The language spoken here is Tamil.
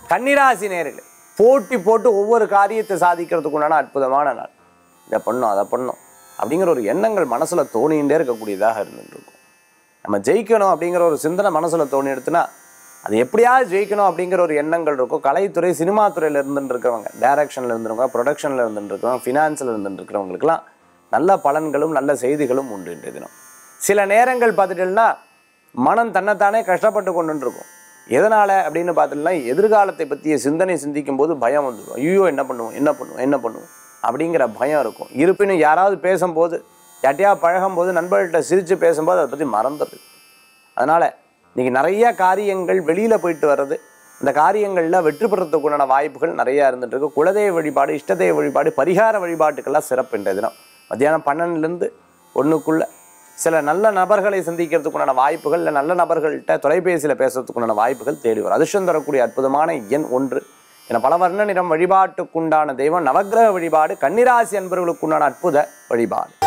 கன்னிராசி நேர்கள் போட்டி போட்டு ஒவ்வொரு காரியத்தை சாதிக்கிறதுக்கு உண்டான அற்புதமான நாள் இதை பண்ணும் அதை பண்ணும் அப்படிங்கிற ஒரு எண்ணங்கள் மனசுல தோணிகிட்டே இருக்கக்கூடியதாக இருந்துட்டு இருக்கும் நம்ம ஜெயிக்கணும் அப்படிங்கிற ஒரு சிந்தனை மனசுல தோணி எடுத்துனா அது எப்படியாவது ஜெயிக்கணும் அப்படிங்கிற ஒரு எண்ணங்கள் இருக்கும் கலைத்துறை சினிமா துறையில இருந்துட்டு இருக்கிறவங்க டைரக்ஷன்ல இருந்துருவங்க ப்ரொடக்ஷன்ல இருந்துட்டு இருக்கிறவங்க ஃபினான்ஸில் இருந்துட்டு இருக்கிறவங்களுக்குலாம் நல்ல பலன்களும் நல்ல செய்திகளும் உண்டு இன்றைய தினம் சில நேரங்கள் பார்த்துட்டீங்கன்னா மனம் தன்னைத்தானே கஷ்டப்பட்டு கொண்டு இருக்கும் எதனால அப்படின்னு பார்த்துட்டோம்னா எதிர்காலத்தை பற்றிய சிந்தனை சிந்திக்கும் போது பயம் வந்துடும் ஐயோ என்ன பண்ணுவோம் என்ன பண்ணுவோம் என்ன பண்ணுவோம் அப்படிங்கிற பயம் இருக்கும் இருப்பினும் யாராவது பேசும்போது யார்ட்டையா பழகும்போது நண்பர்கள்ட்ட சிரித்து பேசும்போது அதை பற்றி மறந்துடுது அதனால் இன்றைக்கி நிறைய காரியங்கள் வெளியில் போயிட்டு வர்றது இந்த காரியங்களில் வெற்றி பெறத்துக்குண்டான வாய்ப்புகள் நிறையா இருந்துட்டு இருக்கு குலதெய்வ வழிபாடு இஷ்டதெய்வ வழிபாடு பரிகார வழிபாட்டுக்கெல்லாம் சிறப்பு இன்றைய தினம் மத்தியானம் பன்னெண்டுலேருந்து ஒன்றுக்குள்ள சில நல்ல நபர்களை சந்திக்கிறதுக்குண்டான வாய்ப்புகள் இல்லை நல்ல நபர்கள்ட்ட தொலைபேசியில் பேசுறதுக்குண்டான வாய்ப்புகள் தேடி வரும் அதிர்ஷ்டம் தரக்கூடிய அற்புதமான எண் ஒன்று என பல வர்ண நிறம் வழிபாட்டுக்குண்டான தெய்வம் நவக்கிரக வழிபாடு கன்னிராசி அன்பர்களுக்குண்டான அற்புத வழிபாடு